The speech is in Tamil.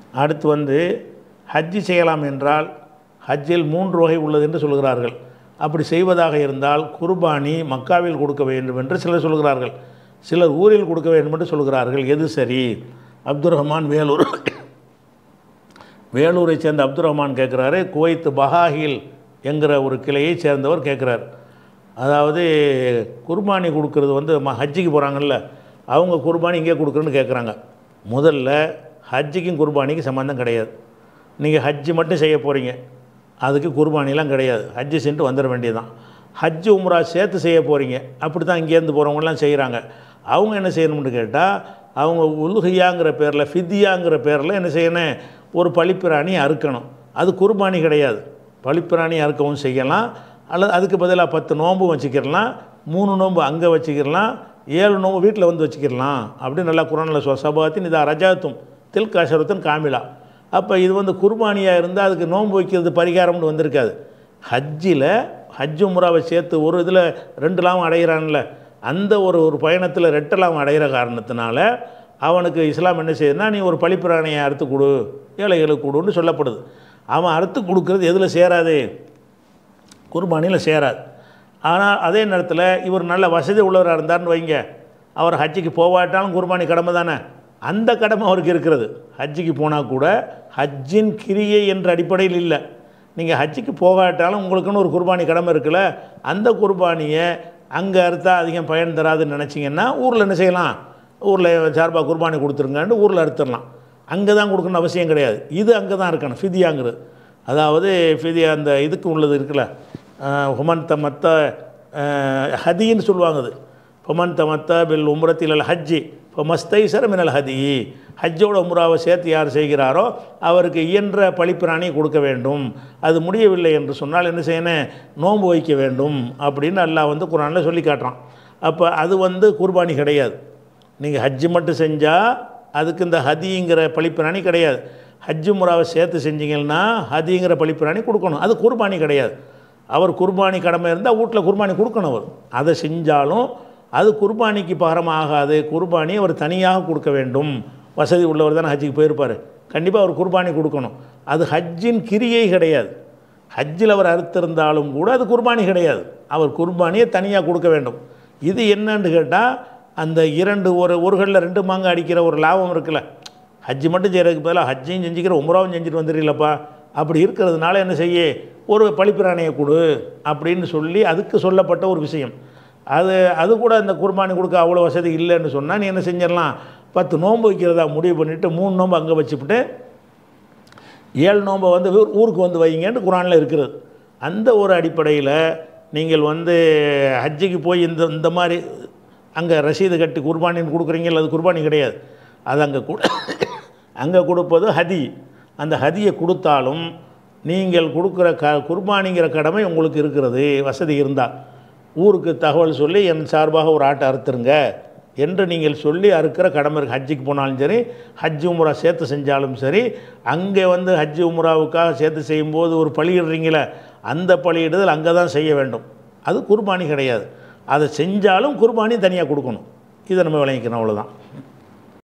அடுத்து வந்து ஹஜ்ஜி செய்யலாம் என்றால் ஹஜ்ஜில் மூன்று வகை உள்ளது என்று சொல்கிறார்கள் அப்படி செய்வதாக இருந்தால் குர்பானி மக்காவில் கொடுக்க வேண்டும் என்று சிலர் சொல்கிறார்கள் சிலர் ஊரில் கொடுக்க வேண்டும் என்று சொல்கிறார்கள் எது சரி அப்துல் ரஹ்மான் வேலூர் வேலூரை சேர்ந்த அப்துல் ரஹ்மான் கேட்குறாரு குவைத் பஹாஹில் என்கிற ஒரு கிளையை சேர்ந்தவர் கேட்குறார் அதாவது குர்பானி கொடுக்கறது வந்து ம ஹஜ்ஜிக்கு போகிறாங்கல்ல அவங்க குர்பானி இங்கே கொடுக்குறேன்னு கேட்குறாங்க முதல்ல ஹஜ்ஜிக்கும் குர்பானிக்கும் சம்மந்தம் கிடையாது நீங்கள் ஹஜ்ஜி மட்டும் செய்ய போகிறீங்க அதுக்கு குர்பானிலாம் கிடையாது ஹஜ்ஜி சென்று வந்துட வேண்டியதுதான் ஹஜ்ஜு உம்ரா சேர்த்து செய்ய போகிறீங்க அப்படி தான் இங்கேருந்து போகிறவங்கலாம் செய்கிறாங்க அவங்க என்ன செய்யணும்னு கேட்டால் அவங்க உலுகையாங்கிற பேரில் ஃபிதியாங்கிற பேரில் என்ன செய்யணும் ஒரு பழிப்பிராணி அறுக்கணும் அது குர்பானி கிடையாது பழிப்பிராணி அறுக்கவும் செய்யலாம் அல்லது அதுக்கு பதிலாக பத்து நோன்பு வச்சுக்கிடலாம் மூணு நோன்பு அங்கே வச்சுக்கிடலாம் ஏழு நோன்பு வீட்டில் வந்து வச்சுக்கிடலாம் அப்படின்னு நல்லா குரானில் சொல் சபாத்தின் இதா ரஜாத்தும் தில் கஷரத்தும் காமிலா அப்போ இது வந்து குர்பானியாக இருந்தால் அதுக்கு நோன்பு வைக்கிறது பரிகாரம்னு வந்திருக்காது ஹஜ்ஜில் ஹஜ்ஜு முறாவை சேர்த்து ஒரு இதில் ரெண்டு லாபம் அடைகிறான்ல அந்த ஒரு ஒரு பயணத்தில் ரெட்டு லாபம் அடைகிற காரணத்தினால அவனுக்கு இஸ்லாம் என்ன செய்யுதுன்னா நீ ஒரு பழிப்பிராணியை அறுத்து கொடு ஏழைகளுக்கு கொடுன்னு சொல்லப்படுது அவன் அறுத்து கொடுக்கறது எதில் சேராது குர்பானியில் சேராது ஆனால் அதே நேரத்தில் இவர் நல்ல வசதி உள்ளவராக இருந்தார்னு வைங்க அவர் ஹஜ்ஜிக்கு போவாட்டாலும் குர்பானி கடமை தானே அந்த கடமை அவருக்கு இருக்கிறது ஹஜ்ஜிக்கு போனால் கூட ஹஜ்ஜின் கிரியை என்ற அடிப்படையில் இல்லை நீங்கள் ஹஜ்ஜிக்கு போகாட்டாலும் உங்களுக்குன்னு ஒரு குர்பானி கடமை இருக்குல்ல அந்த குர்பானியை அங்கே அறுத்தா அதிகம் பயன் தராதுன்னு நினச்சிங்கன்னா ஊரில் என்ன செய்யலாம் ஊரில் சார்பாக குர்பானி கொடுத்துருங்கன்னு ஊரில் அறுத்துடலாம் அங்கே தான் கொடுக்கணும்னு அவசியம் கிடையாது இது அங்கே தான் இருக்கணும் ஃபிதியாங்கிறது அதாவது ஃபிதியா அந்த இதுக்கு உள்ளது இருக்குல்ல ஹுமன் தமத்த ஹதின்னு சொல்லுவாங்க அது ஹுமன் தமத்த பில் உம்ரத்தில் அல் ஹஜ்ஜி இப்போ மஸ்தைசர மினல் ஹதி ஹஜ்ஜோட உம்ராவை சேர்த்து யார் செய்கிறாரோ அவருக்கு இயன்ற பழிப்பிராணி கொடுக்க வேண்டும் அது முடியவில்லை என்று சொன்னால் என்ன செய்யணும் நோன்பு வைக்க வேண்டும் அப்படின்னு அல்லாஹ் வந்து குரானில் சொல்லி காட்டுறான் அப்போ அது வந்து குர்பானி கிடையாது நீங்கள் ஹஜ்ஜு மட்டும் செஞ்சால் அதுக்கு இந்த ஹதிங்கிற பழிப்பிராணி கிடையாது ஹஜ்ஜு முறாவை சேர்த்து செஞ்சீங்கன்னா ஹதிங்கிற பழிப்பிராணி கொடுக்கணும் அது குர்பானி கிடையாது அவர் குர்பானி கடமை இருந்தால் வீட்டில் குர்பானி கொடுக்கணும் அவர் அதை செஞ்சாலும் அது குர்பானிக்கு பகரம் ஆகாது குர்பானி அவர் தனியாக கொடுக்க வேண்டும் வசதி உள்ளவர் தானே ஹஜ்ஜுக்கு போயிருப்பார் கண்டிப்பாக அவர் குர்பானி கொடுக்கணும் அது ஹஜ்ஜின் கிரியை கிடையாது ஹஜ்ஜில் அவர் அறுத்திருந்தாலும் கூட அது குர்பானி கிடையாது அவர் குர்பானியை தனியாக கொடுக்க வேண்டும் இது என்னன்னு கேட்டால் அந்த இரண்டு ஒரு ஒருகளில் ரெண்டு மாங்க அடிக்கிற ஒரு லாபம் இருக்குல்ல ஹஜ்ஜு மட்டும் செய்கிறதுக்கு பதிலாக ஹஜ்ஜையும் செஞ்சுக்கிற உம்ராவும் செஞ்சுட்டு வந்துடுறீங்களப்பா அப்படி இருக்கிறதுனால என்ன செய்ய ஒரு பழிப்பிராணியை கொடு அப்படின்னு சொல்லி அதுக்கு சொல்லப்பட்ட ஒரு விஷயம் அது அது கூட அந்த குர்பானி கொடுக்க அவ்வளோ வசதி இல்லைன்னு சொன்னால் நீ என்ன செஞ்சிடலாம் பத்து நோன்பு வைக்கிறதா முடிவு பண்ணிவிட்டு மூணு நோன்பு அங்கே வச்சுவிட்டு ஏழு நோன்பை வந்து ஊர்- ஊருக்கு வந்து வைங்கன்னு குரானில் இருக்கிறது அந்த ஒரு அடிப்படையில் நீங்கள் வந்து ஹஜ்ஜுக்கு போய் இந்த இந்த மாதிரி அங்கே ரசீது கட்டி குர்பானின்னு கொடுக்குறீங்கல்ல அது குர்பானி கிடையாது அது அங்கே கொடு அங்கே கொடுப்பது ஹதி அந்த ஹதியை கொடுத்தாலும் நீங்கள் கொடுக்குற க குர்பானிங்கிற கடமை உங்களுக்கு இருக்கிறது வசதி இருந்தால் ஊருக்கு தகவல் சொல்லி என் சார்பாக ஒரு ஆட்டை அறுத்துருங்க என்று நீங்கள் சொல்லி அறுக்கிற கடமை இருக்குது ஹஜ்ஜுக்கு போனாலும் சரி ஹஜ் உம்ரா சேர்த்து செஞ்சாலும் சரி அங்கே வந்து ஹஜ் உம்ராவுக்காக சேர்த்து செய்யும்போது ஒரு பலியிடுறீங்களே அந்த பலியிடுதல் அங்கே தான் செய்ய வேண்டும் அது குர்பானி கிடையாது அதை செஞ்சாலும் குர்பானி தனியாக கொடுக்கணும் இதை நம்ம விளங்கிக்கணும் அவ்வளோதான்